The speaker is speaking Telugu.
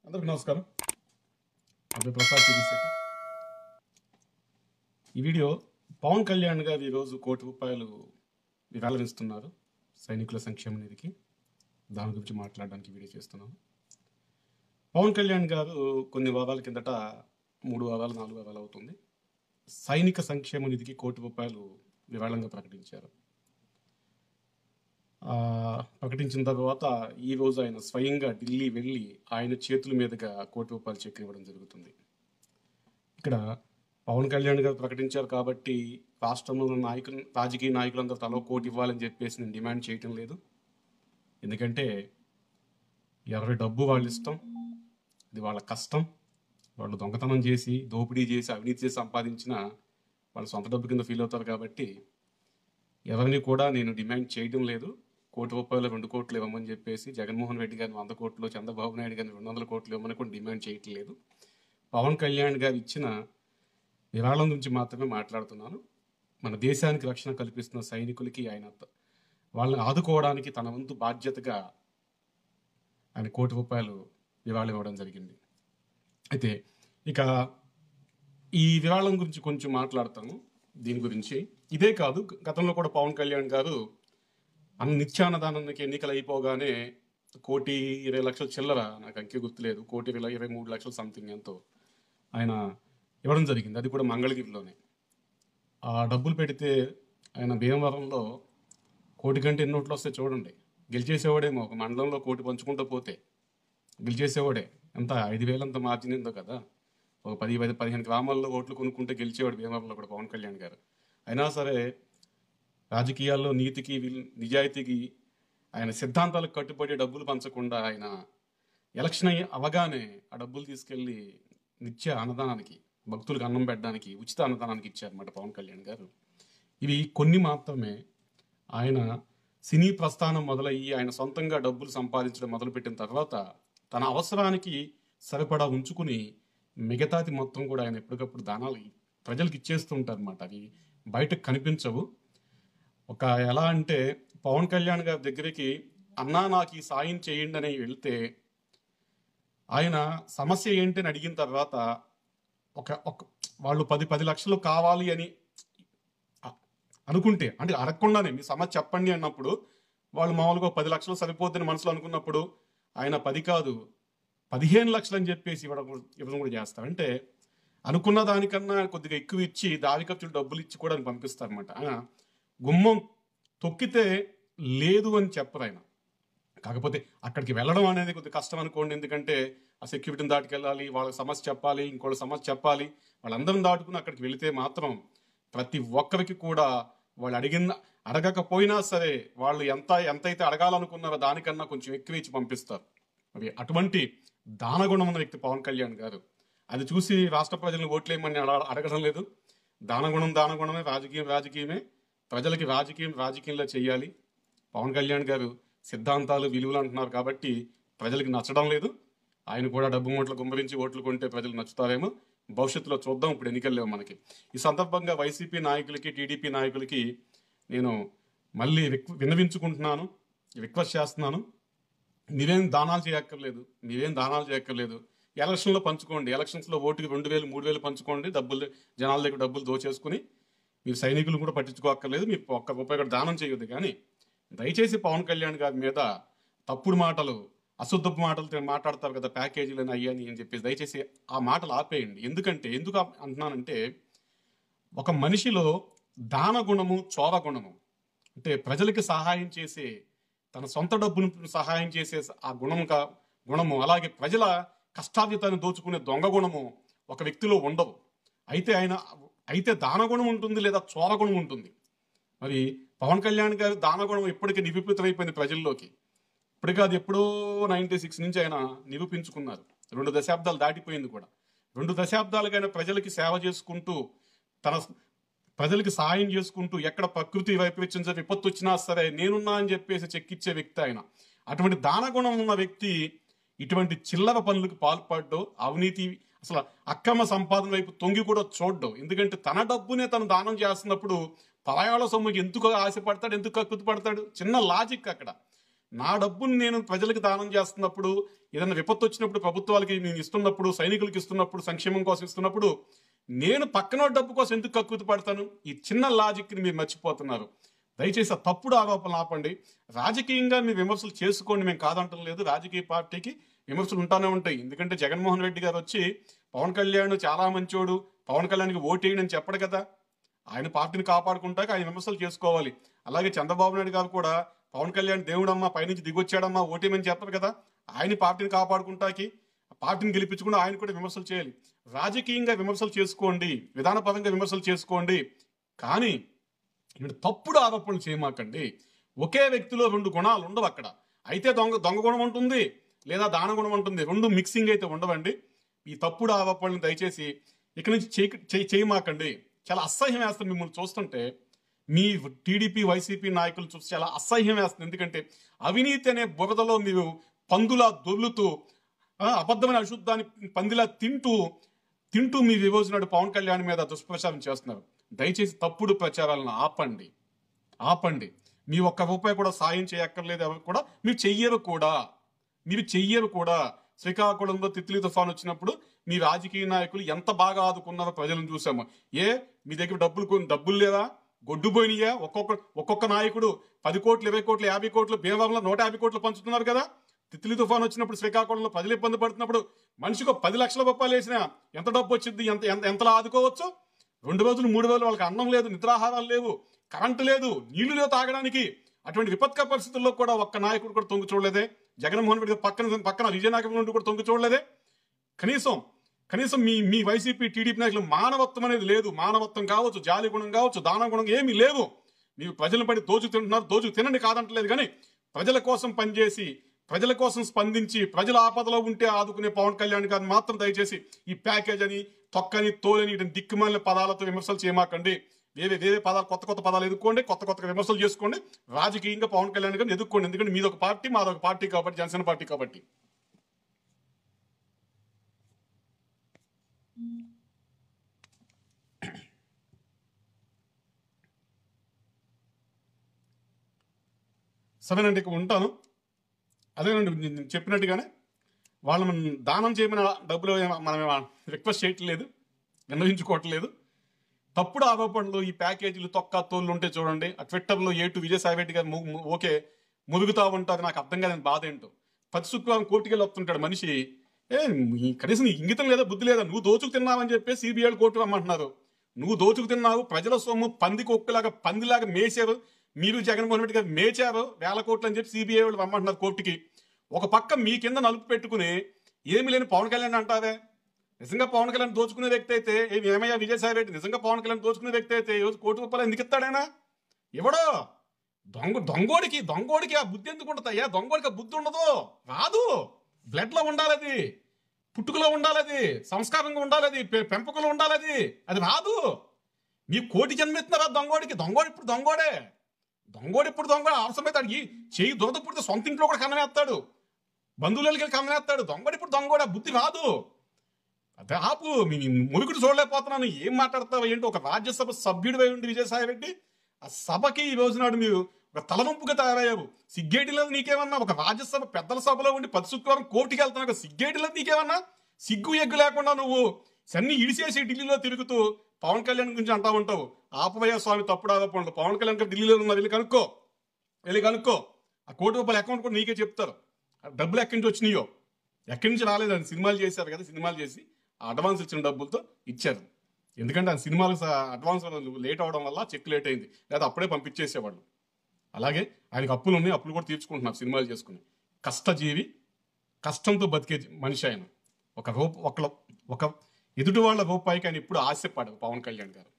అందరికి నమస్కారం అభయ ప్రసాద్ టీవీ శెట్టి ఈ వీడియో పవన్ కళ్యాణ్ గారు ఈరోజు కోటి రూపాయలు విరాళమిస్తున్నారు సైనికుల సంక్షేమ నిధికి దాని గురించి మాట్లాడడానికి వీడియో చేస్తున్నాను పవన్ కళ్యాణ్ గారు కొన్ని వారాల కిందట మూడు వారాలు నాలుగు వారాలు అవుతుంది సైనిక సంక్షేమ నిధికి కోటి రూపాయలు విరాళంగా ప్రకటించారు ఆ, ప్రకటించిన తర్వాత ఈ రోజు ఆయన స్వయంగా ఢిల్లీ వెళ్ళి ఆయన చేతుల మీదుగా కోటి రూపాయలు చెక్ ఇవ్వడం జరుగుతుంది ఇక్కడ పవన్ కళ్యాణ్ గారు ప్రకటించారు కాబట్టి రాష్ట్రంలో ఉన్న నాయకులు రాజకీయ నాయకులందరూ తలో కోటి ఇవ్వాలని చెప్పేసి నేను డిమాండ్ చేయటం లేదు ఎందుకంటే ఎవరి డబ్బు వాళ్ళు ఇష్టం ఇది వాళ్ళ కష్టం వాళ్ళు దొంగతనం చేసి దోపిడీ చేసి అవినీతి చేసి సంపాదించిన వాళ్ళ సొంత డబ్బు కింద ఫీల్ అవుతారు కాబట్టి ఎవరిని కూడా నేను డిమాండ్ చేయడం లేదు కోటి రూపాయలు రెండు కోట్లు ఇవ్వమని చెప్పేసి జగన్మోహన్ రెడ్డి గారిని వంద కోట్లు చంద్రబాబు నాయుడు గారిని రెండు వందల కోట్లు ఇవ్వమని కూడా డిమాండ్ చేయట్లేదు పవన్ కళ్యాణ్ గారు ఇచ్చిన విరాళం గురించి మాత్రమే మాట్లాడుతున్నాను మన దేశానికి రక్షణ కల్పిస్తున్న సైనికులకి ఆయన త- వాళ్ళని ఆదుకోవడానికి తన వంతు బాధ్యతగా ఆయన కోటి రూపాయలు విరాళం ఇవ్వడం జరిగింది అయితే ఇక ఈ విరాళం గురించి కొంచెం మాట్లాడతాను దీని గురించి ఇదే కాదు గతంలో కూడా పవన్ కళ్యాణ్ గారు అన్న నిత్యాన్నదానానికి ఎన్నికలు అయిపోగానే కోటి ఇరవై లక్షల చిల్లర నాకు అంకె గుర్తులేదు కోటి ఇరవై ఇరవై మూడు లక్షల సంథింగ్ ఎంతో ఆయన ఇవ్వడం జరిగింది అది కూడా మంగళగిరిలోనే ఆ డబ్బులు పెడితే ఆయన భీమవరంలో కోటి కంటే ఎన్ని నోట్లు వస్తే చూడండి గెలిచేసేవాడేమో ఒక మండలంలో కోటి పంచుకుంటూ పోతే గెలిచేసేవాడే ఎంత ఐదు వేలంత మార్జిన్ ఎంతో కదా ఒక పది పది పదిహేను గ్రామాల్లో ఓట్లు కొనుక్కుంటే గెలిచేవాడు భీమవరంలో కూడా పవన్ కళ్యాణ్ గారు అయినా సరే రాజకీయాల్లో నీతికి విల్- నిజాయితీకి ఆయన సిద్ధాంతాలకు కట్టుబడి డబ్బులు పంచకుండా ఆయన ఎలక్షన్ అయ్యి అవగానే ఆ డబ్బులు తీసుకెళ్లి నిత్య అన్నదానానికి భక్తులకు అన్నం పెట్టడానికి ఉచిత అన్నదానానికి ఇచ్చారన్నమాట పవన్ కళ్యాణ్ గారు ఇవి కొన్ని మాత్రమే ఆయన సినీ ప్రస్థానం మొదలయ్యి ఆయన సొంతంగా డబ్బులు సంపాదించడం మొదలుపెట్టిన తర్వాత తన అవసరానికి సరిపడా ఉంచుకుని మిగతాది మొత్తం కూడా ఆయన ఎప్పటికప్పుడు దానాలు ప్రజలకు ఇచ్చేస్తూ ఉంటారు అనమాట అవి బయటకు కనిపించవు ఒక ఎలా అంటే పవన్ కళ్యాణ్ గారి దగ్గరికి అన్నా నాకు ఈ సాయం చేయండి అని వెళ్తే ఆయన సమస్య ఏంటి అని అడిగిన తర్వాత ఒక ఒక వాళ్ళు పది పది లక్షలు కావాలి అని అ- అనుకుంటే అంటే అడగకుండానే మీ సమస్య చెప్పండి అన్నప్పుడు వాళ్ళు మామూలుగా పది లక్షలు సరిపోద్దని మనసులో అనుకున్నప్పుడు ఆయన పది కాదు పదిహేను లక్షలు అని చెప్పేసి ఇవ్వడం కూడా- ఇవ్వడం కూడా చేస్తారు అంటే అనుకున్న దానికన్నా కొద్దిగా ఎక్కువ ఇచ్చి దారి ఖర్చులు డబ్బులు ఇచ్చి కూడా పంపిస్తారన్నమాట ఆయన గుమ్మం తొక్కితే లేదు అని చెప్పరు ఆయన కాకపోతే అక్కడికి వెళ్ళడం అనేది కొద్దిగా కష్టం అనుకోండి ఎందుకంటే ఆ సెక్యూరిటీని దాటుకెళ్ళాలి వాళ్ళకి సమస్య చెప్పాలి ఇంకోళ్ళ సమస్య చెప్పాలి వాళ్ళందరం దాటుకుని అక్కడికి వెళితే మాత్రం ప్రతి ఒక్కరికి కూడా వాళ్ళు అడిగిన అడగకపోయినా సరే వాళ్ళు ఎంత ఎంతైతే అడగాలనుకున్నారో దానికన్నా కొంచెం ఎక్కువ ఇచ్చి పంపిస్తారు మరి అటువంటి దానగుణం ఉన్న వ్యక్తి పవన్ కళ్యాణ్ గారు అది చూసి రాష్ట్ర ప్రజలను ఓట్లేయమని అడ- అడగడం లేదు దానగుణం దానగుణమే రాజకీయం రాజకీయమే ప్రజలకి రాజకీయం రాజకీయంలో చేయాలి పవన్ కళ్యాణ్ గారు సిద్ధాంతాలు విలువలు అంటున్నారు కాబట్టి ప్రజలకు నచ్చడం లేదు ఆయన కూడా డబ్బు మూటలు గుమ్మరించి ఓట్లు కొంటే ప్రజలు నచ్చుతారేమో భవిష్యత్తులో చూద్దాం ఇప్పుడు ఎన్నికలు లేవు మనకి ఈ సందర్భంగా వైసీపీ నాయకులకి టీడీపీ నాయకులకి నేను మళ్ళీ రిక్- విన్నవించుకుంటున్నాను రిక్వెస్ట్ చేస్తున్నాను మీరేం దానాలు చేయక్కర్లేదు మీరేం దానాలు చేయక్కర్లేదు ఎలక్షన్లో పంచుకోండి ఎలక్షన్స్లో ఓటుకి రెండు వేలు మూడు వేలు పంచుకోండి డబ్బులు జనాల దగ్గర డబ్బులు దోచేసుకుని మీరు సైనికులు కూడా పట్టించుకోక్కర్లేదు మీరు ఒక్క రూపాయి కూడా దానం చేయొద్దు కానీ దయచేసి పవన్ కళ్యాణ్ గారి మీద తప్పుడు మాటలు అశుద్ధపు మాటలు మాట్లాడతారు కదా ప్యాకేజీలు అయ్యని అని చెప్పేసి దయచేసి ఆ మాటలు ఆపేయండి ఎందుకంటే ఎందుకు ఆప్- అంటున్నానంటే ఒక మనిషిలో దాన గుణము చోర గుణము అంటే ప్రజలకి సహాయం చేసే తన సొంత డబ్బును సహాయం చేసే ఆ గుణము కా- గుణము అలాగే ప్రజల కష్టార్జితాన్ని దోచుకునే దొంగ గుణము ఒక వ్యక్తిలో ఉండవు అయితే ఆయన అయితే దాన గుణం ఉంటుంది లేదా చోర గుణం ఉంటుంది మరి పవన్ కళ్యాణ్ గారి దానగుణం ఇప్పటికీ నిరూపితమైపోయింది ప్రజల్లోకి ఇప్పటికీ అది ఎప్పుడో నైన్టీ సిక్స్ నుంచి ఆయన నిరూపించుకున్నారు రెండు దశాబ్దాలు దాటిపోయింది కూడా రెండు దశాబ్దాలుగైనా ప్రజలకి సేవ చేసుకుంటూ తన ప్రజలకి సాయం చేసుకుంటూ ఎక్కడ ప్రకృతి వైపరీత్యం జరిగి విపత్తు వచ్చినా సరే నేనున్నా అని చెప్పేసి చెక్కిచ్చే వ్యక్తి ఆయన అటువంటి దానగుణం ఉన్న వ్యక్తి ఇటువంటి చిల్లర పనులకు పాల్పడ్డం అవినీతి అసలు అక్రమ సంపాదన వైపు తొంగి కూడా చూడడం ఎందుకంటే తన డబ్బునే తను దానం చేస్తున్నప్పుడు పరాయాల సొమ్ముకి ఎందుకు ఆశపడతాడు ఎందుకు కక్కుతు పడతాడు చిన్న లాజిక్ అక్కడ నా డబ్బుని నేను ప్రజలకు దానం చేస్తున్నప్పుడు ఏదైనా విపత్తు వచ్చినప్పుడు ప్రభుత్వాలకి నేను ఇస్తున్నప్పుడు సైనికులకు ఇస్తున్నప్పుడు సంక్షేమం కోసం ఇస్తున్నప్పుడు నేను పక్కన డబ్బు కోసం ఎందుకు కక్కుతు పడతాను ఈ చిన్న లాజిక్ని మీరు మర్చిపోతున్నారు దయచేసి ఆ తప్పుడు ఆరోపణలు ఆపండి రాజకీయంగా మీ విమర్శలు చేసుకోండి మేము కాదంటం లేదు రాజకీయ పార్టీకి విమర్శలు ఉంటానే ఉంటాయి ఎందుకంటే జగన్మోహన్ రెడ్డి గారు వచ్చి పవన్ కళ్యాణ్ చాలా మంచోడు పవన్ కళ్యాణ్కి ఓటేయని అని చెప్పడు కదా ఆయన పార్టీని కాపాడుకుంటాక ఆయన విమర్శలు చేసుకోవాలి అలాగే చంద్రబాబు నాయుడు గారు కూడా పవన్ కళ్యాణ్ దేవుడమ్మా పైనుంచి దిగొచ్చాడమ్మా ఓటేమని చెప్పరు కదా ఆయన పార్టీని కాపాడుకుంటాకి పార్టీని గెలిపించుకుంటూ ఆయన కూడా విమర్శలు చేయాలి రాజకీయంగా విమర్శలు చేసుకోండి విధానపరంగా విమర్శలు చేసుకోండి కానీ ఇక్కడ తప్పుడు ఆరోపణలు చేయమాకండి ఒకే వ్యక్తిలో రెండు గుణాలు ఉండవు అక్కడ అయితే దొంగ దొంగ గుణం ఉంటుంది లేదా దాన గుణం ఉంటుంది రెండు మిక్సింగ్ అయితే ఉండవండి ఈ తప్పుడు ఆరోపణలు దయచేసి ఇక్కడి నుంచి చేయ చేయ- చేయమాకండి చాలా అసహ్యం వేస్తుంది మిమ్మల్ని చూస్తుంటే మీ టీడీపీ వైసీపీ నాయకులు చూసి చాలా అసహ్యం వేస్తుంది ఎందుకంటే అవినీతి అనే బురదలో మీరు పందులా దొర్లుతూ ఆ, అబద్ధమైన అశుద్ధాన్ని పందిలా తింటూ తింటూ మీ విభజనాడు పవన్ కళ్యాణ్ మీద దుష్ప్రచారం చేస్తున్నారు దయచేసి తప్పుడు ప్రచారాలను ఆపండి ఆపండి మీ ఒక్క రూపాయి కూడా సాయం చేయక్కర్లేదు ఎవరు కూడా మీరు చెయ్యరు కూడా మీరు చెయ్యరు కూడా శ్రీకాకుళంలో తిత్లీ తుఫాన్ వచ్చినప్పుడు మీ రాజకీయ నాయకులు ఎంత బాగా ఆదుకున్నారో ప్రజలను చూసాము ఏ మీ దగ్గర డబ్బులు కొన్- డబ్బులు లేవా గొడ్డు పోయినాయా ఒక్కొక్క ఒక్కొక్క నాయకుడు పది కోట్లు ఇరవై కోట్లు యాభై కోట్లు భీమవరంలో నూట యాభై కోట్లు పంచుతున్నారు కదా తిత్లీ తుఫాన్ వచ్చినప్పుడు శ్రీకాకుళంలో ప్రజలు ఇబ్బంది పడుతున్నప్పుడు మనిషికి ఒక పది లక్షల రూపాయలు వేసినా ఎంత డబ్బు వచ్చింది ఎంత ఎంత ఎంతలా ఆదుకోవచ్చు రెండు రోజులు మూడు రోజులు వాళ్ళకి అన్నం లేదు నిద్రాహారాలు లేవు కరెంటు లేదు నీళ్లు లేవు తాగడానికి అటువంటి విపత్కర పరిస్థితుల్లో కూడా ఒక్క నాయకుడు కూడా తొంగి చూడలేదే జగన్మోహన్ రెడ్డి గారు పక్కన పక్కన విజయనగరం నుండి కూడా తొంగి చూడలేదే కనీసం కనీసం మీ మీ వైసీపీ టీడీపీ నాయకులు మానవత్వం అనేది లేదు మానవత్వం కావచ్చు జాలి గుణం కావచ్చు దాన గుణం ఏమీ లేదు మీరు ప్రజలను పడి దోచు తింటున్నారు దోచు తినండి కాదంటలేదు కానీ ప్రజల కోసం పనిచేసి ప్రజల కోసం స్పందించి ప్రజల ఆపదలో ఉంటే ఆదుకునే పవన్ కళ్యాణ్ గారిని మాత్రం దయచేసి ఈ ప్యాకేజ్ అని తొక్కని తోలని ఇటువంటి దిక్కుమాలిన పదాలతో విమర్శలు చేయమాకండి వేరే వేరే పదాలు కొత్త కొత్త పదాలు ఎదుర్కోండి కొత్త కొత్త విమర్శలు చేసుకోండి రాజకీయంగా పవన్ కళ్యాణ్ గారిని ఎదుర్కోండి ఎందుకంటే మీదొక పార్టీ మాదొక పార్టీ కాబట్టి జనసేన పార్టీ కాబట్టి సరేనండి ఇక ఉంటాను అదేనండి నేను చెప్పినట్టుగానే వాళ్ళు మనం దానం చేయమని డబ్బులు ఏమ- మనం ఏమ రిక్వెస్ట్ చేయట్లేదు విన్నవించుకోవట్లేదు తప్పుడు ఆరోపణలు ఈ ప్యాకేజీలు తొక్క తోళ్ళు ఉంటే చూడండి ఆ ట్విట్టర్లో ఏ టు విజయసాయి రెడ్డి గారు ము- ము- ఓకే మురుగుతా ఉంటారు నాకు అర్థం కాదని బాధ ఏంటో ప్రతి శుక్రవారం కోర్టుకి వెళ్ళి వస్తుంటాడు మనిషి ఏ ఈ కనీసం నీ ఇంగితం లేదా బుద్ధి లేదా నువ్వు దోచుకు తిన్నావని చెప్పి సిబిఐ కోర్టు రమ్మంటున్నారు నువ్వు దోచుకు తిన్నావు ప్రజల సొమ్ము పంది కుక్కలాగా పందిలాగా మేసారు మీరు జగన్మోహన్ రెడ్డి గారు మేచారు వేల కోట్లు అని చెప్పి సిబిఐ వాళ్ళు రమ్మంటున్నారు కోర్టుకి ఒక పక్క మీ కింద నలుపు పెట్టుకుని ఏమి లేని పవన్ కళ్యాణ్ అంటారే నిజంగా పవన్ కళ్యాణ్ దోచుకునే వ్యక్తి అయితే ఏమి ఏమయ్యా విజయసాయి రెడ్డి నిజంగా పవన్ కళ్యాణ్ దోచుకునే వ్యక్తి అయితే ఈ రోజు కోటి రూపాయలు ఎందుకు ఇస్తాడైనా ఎవడో దొంగ దొంగోడికి దొంగోడికి ఆ బుద్ధి ఎందుకు ఉంటుందయ్యా దొంగోడికి ఆ బుద్ధి ఉండదు రాదు బ్లడ్ లో ఉండాలి అది పుట్టుకలో ఉండాలి అది సంస్కారంగా ఉండాలి అది పె- పెంపకంలో ఉండాలి అది అది రాదు మీ కోటి జన్మెత్తున్నారా దొంగోడికి దొంగోడు ఇప్పుడు దొంగోడే దొంగోడు ఇప్పుడు దొంగ అవసరమైతే అడిగి చేయి దురద పుడితే సొంత ఇంట్లో కూడా కన్ననేస్తాడు బంధువులకి వెళ్ళి కన్ననేస్తాడు దొంగోడు ఇప్పుడు దొంగోడు ఆ బుద్ధి రాదు అదే ఆపు మీ మురుగుడు చూడలేకపోతున్నాను ఏం మాట్లాడతావు ఏంటి ఒక రాజ్యసభ సభ్యుడు ఉండి విజయసాయి రెడ్డి ఆ సభకి ఈ రోజు నాడు మీరు ఒక తలవంపుగా తయారయ్యావు సిగ్గేటి లేదు నీకేమన్నా ఒక రాజ్యసభ పెద్దల సభలో ఉండి పది శుక్రవారం కోర్టుకి వెళ్తున్నావు సిగ్గేటి లేదు నీకేమన్నా సిగ్గు ఎగ్గు లేకుండా నువ్వు సన్ని ఇడిసేసి ఢిల్లీలో తిరుగుతూ పవన్ కళ్యాణ్ గురించి అంటా ఉంటావు ఆపవయ్య స్వామి తప్పుడు ఆరోపణలు పవన్ కళ్యాణ్ గారు ఢిల్లీలో ఉన్నారు వెళ్ళి కనుక్కో వెళ్ళి కనుక్కో ఆ కోటి రూపాయల అకౌంట్ కూడా నీకే చెప్తారు ఆ డబ్బులు ఎక్కడి నుంచి వచ్చినాయో ఎక్కడి నుంచి రాలేదని సినిమాలు చేశారు కదా సినిమాలు చేసి ఆ అడ్వాన్స్ ఇచ్చిన డబ్బులతో ఇచ్చారు ఎందుకంటే ఆ సినిమాలు అడ్వాన్స్ లేట్ అవడం వల్ల చెక్ లేట్ అయింది లేదా అప్పుడే పంపించేసేవాళ్ళు అలాగే ఆయనకు అప్పులు ఉన్నాయి అప్పులు కూడా తీర్చుకుంటున్నారు సినిమాలు చేసుకుని కష్టజీవి కష్టంతో బతికే మనిషి ఆయన ఒక రూప ఒక ఒక ఎదుటి వాళ్ళ రూపాయికి ఆయన ఇప్పుడు ఆశపడదు పవన్ కళ్యాణ్ గారు